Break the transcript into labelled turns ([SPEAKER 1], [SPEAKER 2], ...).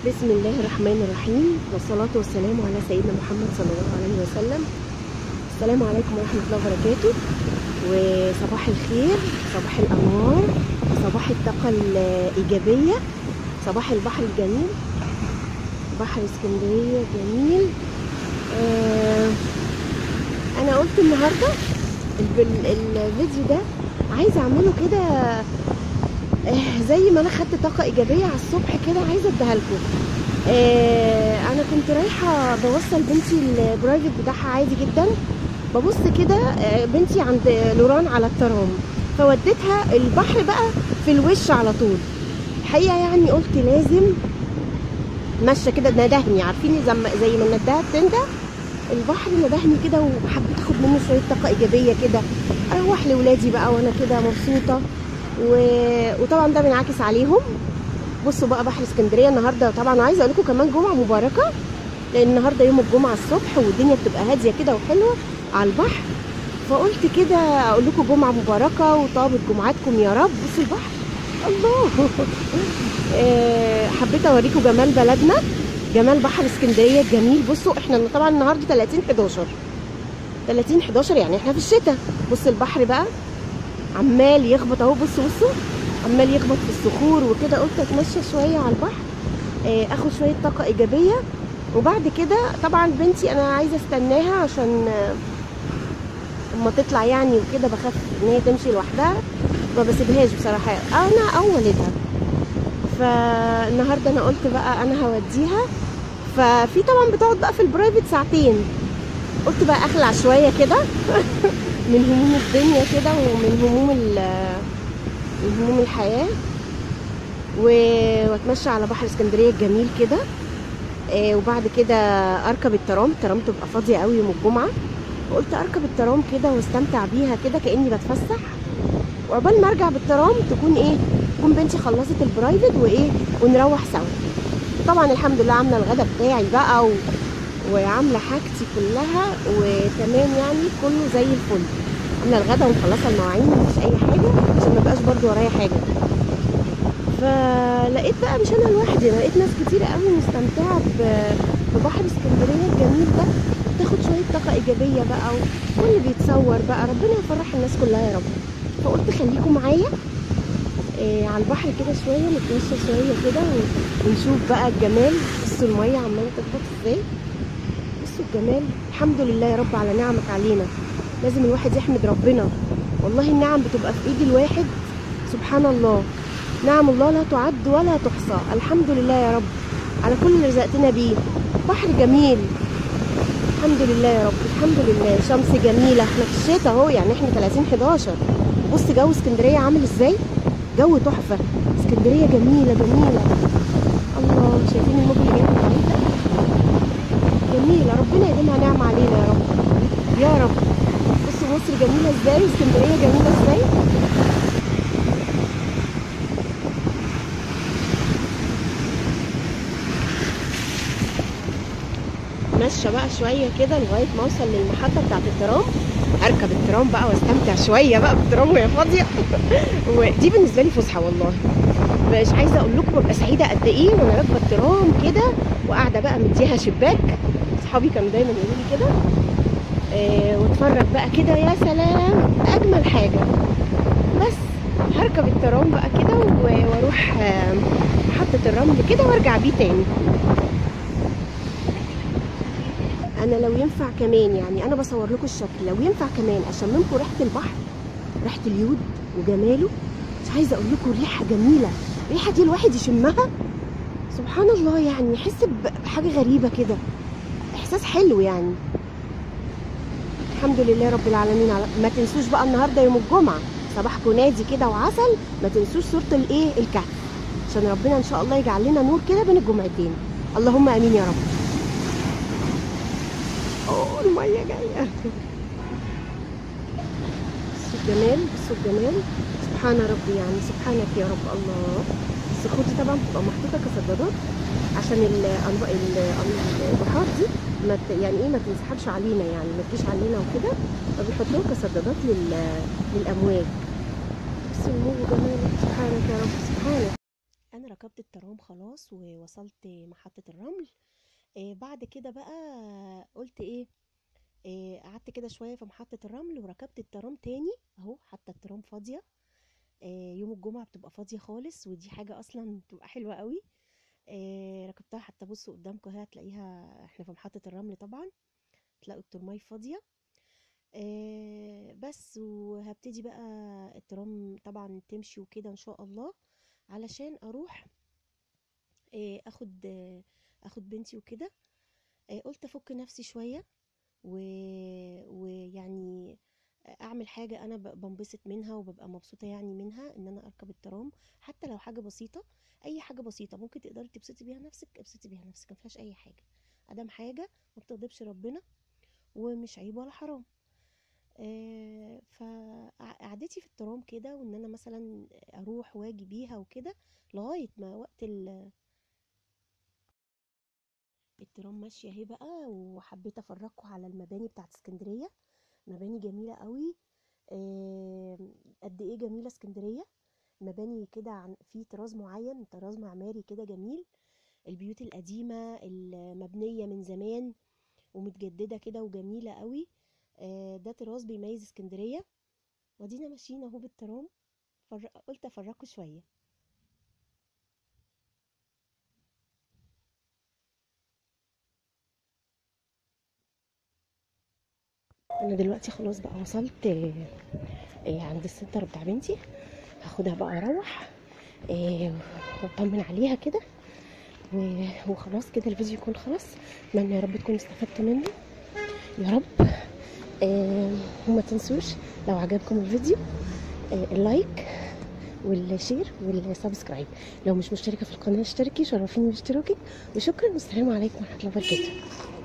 [SPEAKER 1] بسم الله الرحمن الرحيم والصلاة والسلام على سيدنا محمد صلى الله عليه وسلم السلام عليكم ورحمة الله وبركاته وصباح الخير صباح الأنوار صباح الطاقة الإيجابية صباح البحر الجميل بحر اسكندرية جميل آه أنا قلت النهاردة الب- الفيديو ده عايزة أعمله كده آه، زي ما انا خدت طاقه ايجابيه على الصبح كده عايزه اديها لكم آه، انا كنت رايحه بوصل بنتي البرايفت بتاعها عادي جدا ببص كده آه، بنتي عند لوران على الترام فوديتها البحر بقى في الوش على طول الحقيقه يعني قلت لازم ماشيه كده ندهني عارفين زي ما زي ما الندهه بتنده البحر ندهني كده وحبيت اخد منه شويه طاقه ايجابيه كده اروح لاولادي بقى وانا كده مبسوطه و... وطبعا ده بينعكس عليهم بصوا بقى بحر اسكندريه النهارده طبعا عايزه اقول لكم كمان جمعه مباركه لان النهارده يوم الجمعه الصبح والدنيا بتبقى هاديه كده وحلوه على البحر فقلت كده اقول لكم جمعه مباركه وطابت جمعتكم يا رب بصوا البحر الله آه، حبيت اوريكم جمال بلدنا جمال بحر اسكندريه الجميل بصوا احنا طبعا النهارده 30 11 30 11 يعني احنا في الشتاء بص البحر بقى عمال يخبط اهو بصوا بصوا عمال يخبط في الصخور وكده قلت اتمشى شويه على البحر آه، اخد شويه طاقه ايجابيه وبعد كده طبعا بنتي انا عايزه استناها عشان آه، اما تطلع يعني وكده بخاف ان هي تمشي لوحدها ما بسيبهاش بصراحه انا او والدها فالنهارده انا قلت بقى انا هوديها ففي طبعا بتقعد بقى في البرايفت ساعتين قلت بقى اخلع شويه كده من هموم الدنيا كده ومن هموم ال- من هموم الحياه و- واتمشى على بحر اسكندريه الجميل كده آه، وبعد كده اركب الترام الترام تبقى فاضيه قوي يوم الجمعه وقلت اركب الترام كده واستمتع بيها كده كاني بتفسح وعقبال ما ارجع بالترام تكون ايه تكون بنتي خلصت البرايفت وايه ونروح سوا طبعا الحمد لله عامله الغدا بتاعي بقى و... وعامله حاجتي كلها وتمام يعني كله زي الفل عامله الغدا ومخلصه المواعين مفيش اي حاجه عشان ما بقاش برضو ورايا حاجه فلقيت بقى مش انا لوحدي انا لقيت ناس كتير قوي مستمتعه ب- ببحر اسكندريه الجميل ده تاخد شويه طاقه ايجابيه بقى و- واللي بيتصور بقى ربنا يفرح الناس كلها يا رب فقلت خليكم معايا آه على البحر كده شويه نتمشى شويه كده و- ونشوف بقى الجمال بصوا الميه عماله تخبط ازاي بصوا الجمال الحمد لله يا رب على نعمك علينا لازم الواحد يحمد ربنا والله النعم بتبقى في ايد الواحد سبحان الله نعم الله لا تعد ولا تحصى الحمد لله يا رب على كل اللي رزقتنا بيه بحر جميل الحمد لله يا رب الحمد لله شمس جميله احنا في الشتاء اهو يعني احنا 30 11 بص جو اسكندريه عامل ازاي جو تحفه اسكندريه جميله جميله الله شايفين الموج اللي جاي من بعيد ده جميله ربنا يديمها نعمه علينا يا رب يا رب بصوا مصر جميله ازاي واسكندريه جميله ازاي ماشيه بقى شويه كده لغايه ما اوصل للمحطه بتاعت الترام اركب الترام بقى واستمتع شويه بقى بالترام وهي فاضيه ودي بالنسبه لي فسحه والله مش عايزه اقول لكم ببقى سعيده قد ايه وانا راكبه الترام كده وقاعده بقى مديها شباك اصحابي كانوا دايما يقولوا لي كده آه واتفرج بقى كده يا سلام اجمل حاجه بس هركب الترام بقى كده و- واروح آه، محطه الرمل كده وارجع بيه تاني انا لو ينفع كمان يعني انا بصور لكم الشكل لو ينفع كمان اشممكم ريحه البحر ريحه اليود وجماله مش عايزه اقول لكم ريحه جميله الريحه دي الواحد يشمها سبحان الله يعني يحس ب- بحاجه غريبه كده احساس حلو يعني الحمد لله رب العالمين على ما تنسوش بقى النهارده يوم الجمعه صباحكم نادي كده وعسل ما تنسوش سوره الايه الكهف عشان ربنا ان شاء الله يجعل لنا نور كده بين الجمعتين اللهم امين يا رب اوه الميه جايه بصوا الجمال بصوا الجمال سبحان ربي يعني سبحانك يا رب الله الصخور دي طبعا بتبقى محطوطه كسدادات عشان ال- الأنب- ال- البحار دي ما ت- يعني ايه ما تنسحبش علينا يعني ما تجيش علينا وكده فبيحطوها كسدادات لل- للامواج بصوا الموج جمال سبحانك يا رب سبحانك انا ركبت الترام خلاص ووصلت محطة الرمل آه بعد كده بقى قلت ايه آه، قعدت كده شوية في محطة الرمل وركبت الترام تاني اهو حتى الترام فاضية آه، يوم الجمعة بتبقى فاضية خالص ودي حاجة اصلا بتبقى حلوة قوي آه، ركبتها حتى بصوا قدامكم اهي هتلاقيها احنا في محطة الرمل طبعا تلاقوا الترماي فاضية آه، بس وهبتدي بقى الترام طبعا تمشي وكده ان شاء الله علشان اروح آه، اخد آه، اخد بنتي وكده آه، قلت افك نفسي شوية و... ويعني اعمل حاجة انا ب- بنبسط منها وببقى مبسوطة يعني منها ان انا اركب الترام حتى لو حاجة بسيطة اي حاجة بسيطة ممكن تقدري تبسطي بيها نفسك ابسطي بيها نفسك مفيهاش اي حاجة ادام حاجة ما بتغضبش ربنا ومش عيب ولا حرام آه، فقعدتي في الترام كده وان انا مثلا اروح واجي بيها وكده لغايه ما وقت ال- الترام ماشيه اهي بقى وحبيت افرجكم على المباني بتاعت اسكندريه مباني جميله قوي آم، قد ايه جميله اسكندريه مباني كده عن في طراز معين طراز معماري كده جميل البيوت القديمه المبنيه من زمان ومتجدده كده وجميله قوي آه، ده طراز بيميز اسكندريه ودينا ماشيين اهو بالترام فر... قلت افرجكم شويه انا دلوقتي خلاص بقى وصلت آه، آه، عند السنتر بتاع بنتي هاخدها بقى اروح آه، واطمن عليها كده و- وخلاص كده الفيديو يكون خلاص اتمنى يا رب تكونوا استفدتوا منه يا رب آه، وما تنسوش لو عجبكم الفيديو آه، اللايك والشير والسبسكرايب لو مش مشتركه في القناه اشتركي شرفيني باشتراكك وشكرا والسلام عليكم ورحمه الله وبركاته